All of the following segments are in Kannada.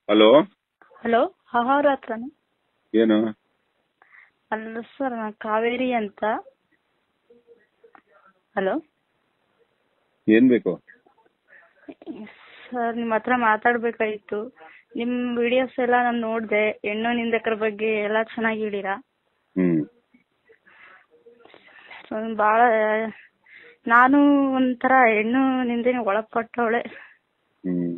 ಹಲೋ ಹಲೋ ಅವ್ರ ಹತ್ರನಾ ಏನು ಅಲ್ಲ ಸರ್ ನಾನು ಕಾವೇರಿ ಅಂತ ಹಲೋ ಏನ್ ಬೇಕು ಸರ್ ನಿಮ್ಮ ಹತ್ರ ಮಾತಾಡ್ಬೇಕಾಗಿತ್ತು ನಿಮ್ಮ ವಿಡಿಯೋಸ್ ಎಲ್ಲ ನಾನು ನೋಡಿದೆ ಹೆಣ್ಣು ನಿಂದಕರ ಬಗ್ಗೆ ಎಲ್ಲ ಚೆನ್ನಾಗಿ ಹೇಳಿರಾ ಹ್ಮ್ ಸೊ ಭಾಳ ನಾನು ಒಂಥರ ಹೆಣ್ಣು ನಿಂದೆನೆ ಒಳಪಟ್ಟವಳೆ ಹ್ಮ್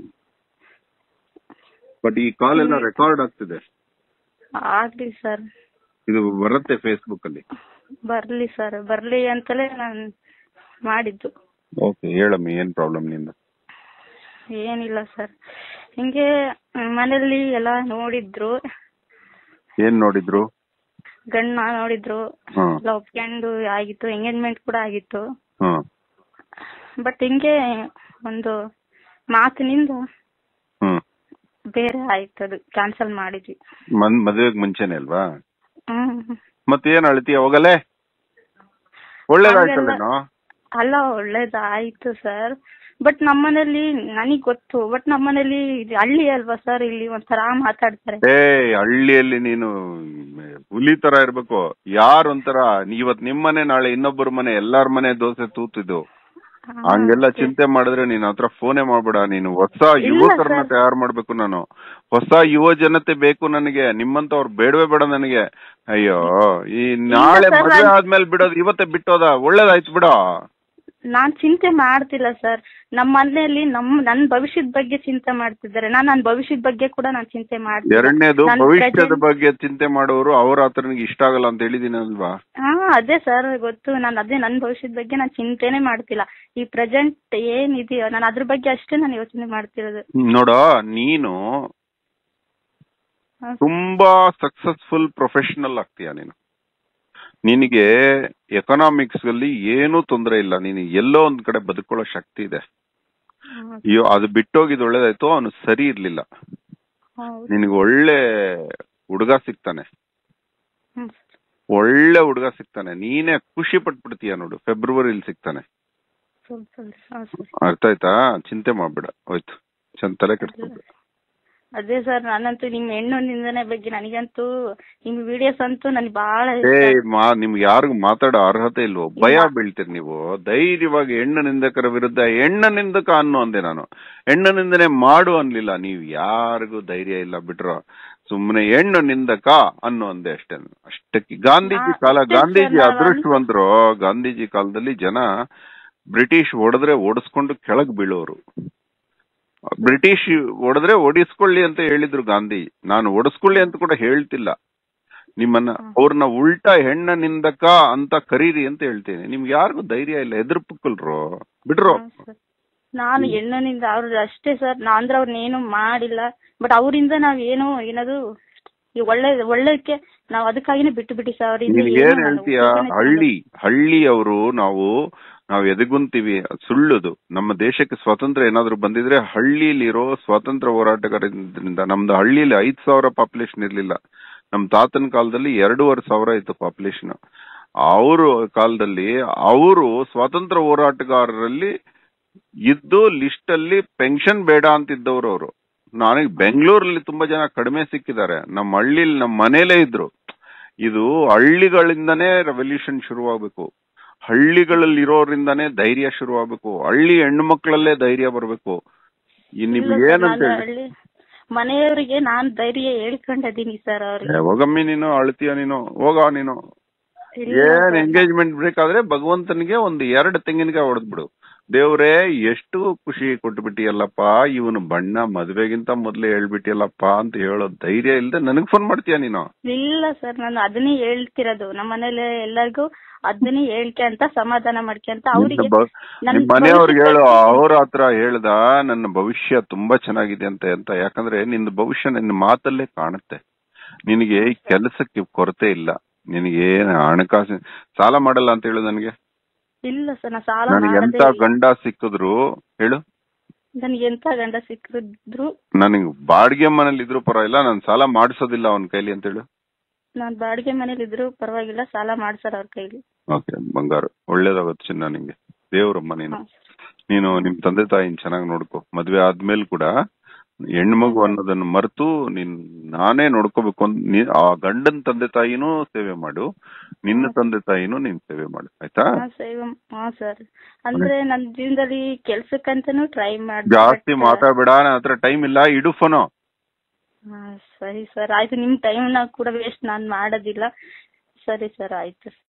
ಬಟ್ ಈ ಕಾಲ್ ಎಲ್ಲ ರೆಕಾರ್ಡ್ ಆಗ್ತಿದೆ ಆಗ್ಲಿ ಸರ್ ಇದು ಬರುತ್ತೆ ಫೇಸ್ಬುಕ್ ಅಲ್ಲಿ ಬರ್ಲಿ ಸರ್ ಬರ್ಲಿ ಅಂತಲೇ ನಾನು ಮಾಡಿದ್ದು ಓಕೆ ಹೇಳಮ್ಮಿ ಏನ್ ಪ್ರಾಬ್ಲಮ್ ನಿಂದ ಏನಿಲ್ಲ ಸರ್ ಹಿಂಗೆ ಮನೇಲಿ ಎಲ್ಲ ನೋಡಿದ್ರು ಏನ್ ನೋಡಿದ್ರು ಗಂಡ ನೋಡಿದ್ರು ಹ್ಮ್ ಎಲ್ಲ ಒಪ್ಕೊಂಡು ಆಗಿತ್ತು ಎಂಗೇಜ್ಮೆಂಟ್ ಕೂಡ ಆಗಿತ್ತು ಹ್ಮ್ ಬಟ್ ಹಿಂಗೆ ಒಂದು ಮಾತಿನಿಂದ ಹ್ಮ್ ಬೇರೆ ಆಯ್ತು ಅದು ಕ್ಯಾನ್ಸಲ್ ಮಾಡಿದ್ವಿ ಮನ್ ಮದ್ವೆಗ್ ಮುಂಚೆನೆ ಅಲ್ವಾ ಹ್ಮ್ ಮತ್ತೇನ್ ಅಳ್ತೀಯ ಹೋಗಲೇ ಒಳ್ಳೇದಾಯ್ತಲ್ಲೇನೋ ಅಲ್ಲ ಒಳ್ಳೇದಾಯ್ತು ಸರ್ ಬಟ್ ನಮ್ಮನೇಲಿ ನನಗ್ ಗೊತ್ತು ಬಟ್ ನಮ್ಮನೇಲಿ ಇದು ಹಳ್ಳಿ ಅಲ್ವಾ ಸರ್ ಇಲ್ಲಿ ಒಂಥರ ಮಾತಾಡ್ತಾರೆ ಏ ಹಳ್ಳಿಯಲ್ಲಿ ನೀನು ಹುಲಿ ತರ ಇರ್ಬೇಕು ಯಾರು ಒಂಥರ ಇವತ್ ನಿಮ್ಮನೆ ನಾಳೆ ಇನ್ನೊಬ್ಬರ ಮನೆ ಎಲ್ಲಾರ ಮನೆ ದೋಸೆ ತೂತಿದ್ದು ಹಂಗೆಲ್ಲ ಚಿಂತೆ ಮಾಡಿದ್ರೆ ನೀನ್ ಹತ್ರ ಫೋನೇ ಮಾಡ್ಬೇಡ ನೀನು ಹೊಸ ಯುವಕರನ್ನ sir. ತಯಾರು ಮಾಡ್ಬೇಕು ನಾನು ಹೊಸ ಯುವ ಜನತೆ ಬೇಕು ನನಗೆ ನಿಮ್ಮಂತವ್ರು ಬೇಡವೇ ಬೇಡ ನನಗೆ ಅಯ್ಯೋ ಈ ನಾಳೆ sir, ಮದ್ವೆ ನಾನ್- ಆದ್ಮೇಲೆ ಬಿಡೋದು ಇವತ್ತೇ ಬಿಟ್ಟೋದ ಒಳ್ಳೇದಾಯ್ತು ಬಿಡ ನಾನ್ ಚಿಂತೆ ಮಾಡ್ತಿಲ್ಲ ಸರ್ ನಮ್ಮ ಮನೆಯಲ್ಲಿ ನಮ್ ನನ್ ಭವಿಷ್ಯದ ಬಗ್ಗೆ ಚಿಂತೆ ಮಾಡ್ತಿದ್ದಾರೆ ನಾನ್ ನನ್ ಭವಿಷ್ಯದ ಬಗ್ಗೆ ಕೂಡ ನಾನ್ ಚಿಂತೆ ಮಾಡ್ತಿಲ್ಲ ಎರಡನೇದು ನನ್ ಭವಿಷ್ಯದ present- ಬಗ್ಗೆ ಚಿಂತೆ ಮಾಡೋರು ಅವ್ರ ಹತ್ರ ನನಗೆ ಇಷ್ಟ ಆಗಲ್ಲ ಅಂತ ಹೇಳಿದೀನಿ ಅಲ್ವಾ ಹಾ ಅದೇ ಸರ್ ಗೊತ್ತು ನಾನು ಅದೇ ನನ್ ಭವಿಷ್ಯದ ಬಗ್ಗೆ ನಾನು ಚಿಂತೆನೆ ಮಾಡ್ತಿಲ್ಲ ಈ ಪ್ರೆಸೆಂಟ್ ಏನಿದೆಯೋ ನಾನು ಅದ್ರ ಬಗ್ಗೆ ಅಷ್ಟೇ ನಾನು ಯೋಚನೆ ಮಾಡ್ತಿರೋದು ನೋಡೋ ನೀನು ಹಾ, ತುಂಬಾ ಸಕ್ಸಸ್ಫುಲ್ ಪ್ರೊಫೆಷನಲ್ ಆಗ್ತೀಯ ನೀನು ನಿನಗೆ ಎಕನಾಮಿಕ್ಸ್ ಅಲ್ಲಿ ಏನೂ ತೊಂದರೆ ಇಲ್ಲ ನೀನು ಎಲ್ಲೋ ಒಂದ್ ಕಡೆ ಬದುಕೊಳ್ಳೋ ಶಕ್ತಿ ಇದೆ ಹಾ, ಅಯ್ಯೋ ಅದು ಬಿಟ್ಟೋಗಿದ್ ಒಳ್ಳೇದಾಯ್ತು ಅವನು ಸರಿ ಇರ್ಲಿಲ್ಲ ಹೌದು. ನಿನಗೆ ಒಳ್ಳೆ ಹುಡುಗ ಸಿಗ್ತಾನೆ ಹ್ಮ್. ಒಳ್ಳೆ ಹುಡುಗ ಸಿಗ್ತಾನೆ ನೀನೇ ಖುಷಿ ಪಟ್ಬಿಡ್ತೀಯ ನೋಡು ಫೆಬ್ರವರಿಲಿ ಸಿಗ್ತಾನೆ ಸರಿ, ಸರಿ, ಹಾ, ಸರಿ. ಅರ್ಥ ಆಯ್ತಾ ಚಿಂತೆ ಮಾಡ್ಬೇಡ ಹೋಯ್ತು ಚಂದ ತಲೆ ಕೆಡ್ಸ್ಕೊಬೇಡ ಅದೇ ಸರ್ ನಾನಂತೂ ನಿಮ್ ಹೆಣ್ಣು ನಿಂದನೆ ಬಗ್ಗೆ ನನಗಂತೂ ನಿಮ್ ವಿಡಿಯೋಸ್ ಅಂತೂ ನನಗೆ ಬಹಳ ಏ ಮಾ ನಿಮ್ಗೆ ಯಾರಿಗೂ ಮಾತಾಡೋ ಅರ್ಹತೆ ಇಲ್ವೋ ಭಯ ಬೀಳ್ತೀರಿ ನೀವು ಧೈರ್ಯವಾಗಿ ಹೆಣ್ಣು ನಿಂದಕರ ವಿರುದ್ಧ ಹೆಣ್ಣು ನಿಂದಕ ಅನ್ನು ಅಂದೆ ನಾನು ಹೆಣ್ಣು ನಿಂದನೆ ಮಾಡು ಅನ್ಲಿಲ್ಲ ನೀವು ಯಾರಿಗೂ ಧೈರ್ಯ ಇಲ್ಲ ಬಿಟ್ರು ಸುಮ್ಮನೆ ಹೆಣ್ಣು ನಿಂದಕ ಅನ್ನು ಅಂದೆ ಅಷ್ಟೇ ಅಷ್ಟಕ್ಕೆ ಗಾಂಧೀಜಿ ನಾ- ಕಾಲ ಅಷ್ಟೇ ಗಾಂಧೀಜಿ ಸರ್, ನಾನು- ಅದೃಷ್ಟವಂತರು ಗಾಂಧೀಜಿ ಕಾಲದಲ್ಲಿ ಜನ ಬ್ರಿಟಿಷ್ ಹೊಡೆದ್ರೆ ಓಡಿಸ್ಕೊಂಡು ಕೆಳಗ್ ಬೀಳೋರು ಬ್ರಿಟಿಷ್ ಹೊಡೆದ್ರೆ ಓಡಿಸ್ಕೊಳ್ಳಿ ಅಂತ ಹೇಳಿದ್ರು ಗಾಂಧಿ ನಾನು ಓಡಿಸ್ಕೊಳ್ಳಿ ಅಂತ ಕೂಡ ಹೇಳ್ತಿಲ್ಲ ನಿಮ್ಮನ್ನ ಅವ್ರನ್ನ ಉಲ್ಟಾ ಹೆಣ್ಣ ನಿಂದಕ ಅಂತ ಕರೀರಿ ಅಂತ ಹೇಳ್ತೇನೆ ನಿಮ್ಗೆ ಯಾರಿಗೂ ಧೈರ್ಯ ಇಲ್ಲ ಎದುರು ಪುಕ್ಕಲ್ರು ಬಿಡ್ರು ಹಾ, ಸರ್. ನಾನು ಹೆಣ್ಣಿನಿಂದ ಅವ್ರ ಅಷ್ಟೇ ಸರ್ ನಾ ಅಂದ್ರೆ ಅವ್ರನ್ನ ಏನು ಮಾಡಿಲ್ಲ ಬಟ್ ಅವರಿಂದ ನಾವ್ ಏನು ಏನದು ಈ ಒಳ್ಳೆ ಒಳ್ಳೆಕ್ಕೆ ನಾವ್ ಅದಕ್ಕಾಗಿನೇ ಬಿಟ್ಟು ಬಿಟ್ಟಿ ಸರ್ ಅವರಿಂದ ನಿನ್ಗೆ ಏನ್ ಹೇಳ್ತೀಯ ಹಳ್ಳಿ ಹಳ್ಳಿಯವರು ನಾವು ನಾವು ಎದೆಗುಂತೀವಿ ಅದ್ ಸುಳ್ಳುದು ನಮ್ಮ ದೇಶಕ್ಕೆ ಸ್ವಾತಂತ್ರ್ಯ ಏನಾದ್ರು ಬಂದಿದ್ರೆ ಹಳ್ಳಿಲಿರೋ ಸ್ವಾತಂತ್ರ್ಯ ಹೋರಾಟಗಾರರಿಂದ ನಮ್ದು ಹಳ್ಳಿಲಿ ಐದ್ ಸಾವಿರ ಪಾಪ್ಯುಲೇಷನ್ ಇರ್ಲಿಲ್ಲ ನಮ್ ತಾತನ ಕಾಲದಲ್ಲಿ ಎರಡೂವರೆ ಸಾವಿರ ಇತ್ತು ಪಾಪ್ಯುಲೇಷನ್ ಅವರು ಕಾಲದಲ್ಲಿ ಅವರು ಸ್ವಾತಂತ್ರ್ಯ ಹೋರಾಟಗಾರರಲ್ಲಿ ಇದ್ದು ಲಿಸ್ಟ್ ಅಲ್ಲಿ ಪೆನ್ಷನ್ ಬೇಡ ಅಂತಿದ್ದವ್ರು ಅವರು ನನಗೆ ಬೆಂಗಳೂರಲ್ಲಿ ತುಂಬಾ ಜನ ಕಡಿಮೆ ಸಿಕ್ಕಿದ್ದಾರೆ ನಮ್ಮ ಹಳ್ಳಿಲಿ ನಮ್ಮ ಮನೇಲೇ ಇದ್ರು ಇದು ಹಳ್ಳಿಗಳಿಂದನೇ ರೆವಲ್ಯೂಷನ್ ಶುರುವಾಗಬೇಕು ಹಳ್ಳಿಗಳಲ್ಲಿ ಇರೋರಿಂದಾನೇ ಧೈರ್ಯ ಶುರುವಾಗಬೇಕು ಹಳ್ಳಿ ಹೆಣ್ಣು ಮಕ್ಕಳಲ್ಲೇ ಧೈರ್ಯ ಬರಬೇಕು ನಿಮ್ಗೆ ಏನಂತ ಹೇಳಿ ಹಳ್ಳಿ ಮನೆಯವರಿಗೆ ನಾನ್ ಧೈರ್ಯ ಹೇಳ್ಕೊಂಡಿದೀನಿ ಸರ್ ಅವ್ರಿಗೆ ಹೋಗಮ್ಮಿ ನೀನು ಅಳ್ತೀಯ ನೀನು ಹೋಗ ನೀನು ಇಲ್ಲ ಏನ್ sir. ಎಂಗೇಜ್ಮೆಂಟ್ ಬೇಕಾದ್ರೆ ಭಗವಂತನಿಗೆ ಒಂದು ಎರಡು ತೆಂಗಿನಕಾಯಿ ಹೊಡೆದ್ಬಿಡು ದೇವ್ರೇ ಎಷ್ಟು ಖುಷಿ ಕೊಟ್ಬಿಟ್ಟಿಯಲ್ಲಪ್ಪ ಇವನು ಬಣ್ಣ ಮದ್ವೆಗಿಂತ ಮೊದ್ಲೇ ಹೇಳ್ಬಿಟ್ಟಿಯಲ್ಲಪ್ಪ ಅಂತ ಹೇಳೋ ಧೈರ್ಯ ಇಲ್ದೆ ನನಗ್ ಫೋನ್ ಮಾಡ್ತೀಯ ನೀನು ಇಲ್ಲ ಸರ್ ನಾನು ಅದನ್ನೇ ಹೇಳ್ತಿರೋದು ನಮ್ಮ ಮನೇಲಿ ಎಲ್ಲರಿಗೂ ಅದನ್ನೇ ಹೇಳ್ಕೆ ಅಂತ ಸಮಾಧಾನ ಮಾಡ್ಕೆ ಅಂತ ಅವರಿಗೆ ನಿನ್ನ ಬ- ನಿಮ್ ಮನೆಯವ್ರಿಗೆ ಹೇಳು ಅವ್ರ ಹತ್ರ ಹೇಳ್ದ ನನ್ನ ಭವಿಷ್ಯ ತುಂಬಾ ಚೆನ್ನಾಗಿದೆ ಅಂತ ಅಂತ ಯಾಕಂದ್ರೆ ನಿನ್ನ ಭವಿಷ್ಯ ನಿನ್ನ ಮಾತಲ್ಲೇ ಕಾಣುತ್ತೆ ನಿನಗೆ ಈ ಕೆಲಸಕ್ಕೆ ಕೊರತೆ ಇಲ್ಲ ನಿನಗೆ ಏನ್ ಹಣಕಾಸು ಸಾಲ ಮಾಡಲ್ಲ ಅಂತ ಹೇಳು ನನಗೆ ಇಲ್ಲ ಸರ್ ನಾ ಸಾಲ ನನಗೆ ಎಂತ ಮಾಡದೆ ಗಂಡ ಸಿಕ್ಕಿದ್ರು ಹೇಳು ನನಗೆ ಎಂತ ಗಂಡ ಸಿಕ್ಕಿದ್ರು ನನಗೆ ಬಾಡಿಗೆ ಮನೇಲಿ ಇದ್ರು ಪರವಾಗಿಲ್ಲ ನಾನು ಸಾಲ ಮಾಡಿಸೋದಿಲ್ಲ ಅವನ ಕೈಲಿ ಅಂತ ಹೇಳು ನಾನ್ ಬಾಡಿಗೆ ಮನೇಲಿ ಇದ್ರು ಪರವಾಗಿಲ್ಲ ಸಾಲ ಮಾಡ್ಸರ್ ಅವ್ರ ಕೈಲಿ ಓಕೆ ಬಂಗಾರು ಒಳ್ಳೇದಾಗುತ್ತೆ ಚಿನ್ನ ನಿಂಗೆ ದೇವ್ರಮ್ಮ ನೀನು ಹಾ. ನೀನು ನಿಮ್ ತಂದೆ ತಾಯಿನ ಚೆನ್ನಾಗಿ ನೋಡ್ಕೊ ಮದ್ವೆ ಆದ್ಮೇಲೆ ಕೂಡ ಹೆಣ್ಮಗು ಅನ್ನೋದನ್ನ ಮರೆತು ನೀನ್ ನಾನೇ ನೋಡ್ಕೋಬೇಕು ಅಂತ ನೀ- ಆ ಗಂಡನ್ ತಂದೆ ತಾಯಿನೂ ಸೇವೆ ಮಾಡು ನಿನ್ನ ತಂದೆ ತಾಯಿನೂ ನೀನ್ ಸೇವೆ ಮಾಡು ಆಯ್ತಾ ಹಾ ಸೇವ್ ಹಾ ಸರ್ ಅಂದ್ರೆ ನನ್ ಜೀವನದಲ್ಲಿ ಕೆಲ್ಸಕ್ಕಂತಾನು ಟ್ರೈ ಮಾಡಿ ಜಾಸ್ತಿ ಮಾತಾಡ್ಬೇಡ ನನ್ನ ಹತ್ರ ಟೈಮ್ ಇಲ್ಲ ಇಡು ಫೋನು ಹಾ ಸರಿ ಸರ್ ಆಯ್ತು ನಿಮ್ ಟೈಮ್ ನ ಕೂಡ ವೇಸ್ಟ್ ನಾನ್ ಮಾಡೋದಿಲ್ಲ ಸರಿ ಸರ್ ಆಯ್ತು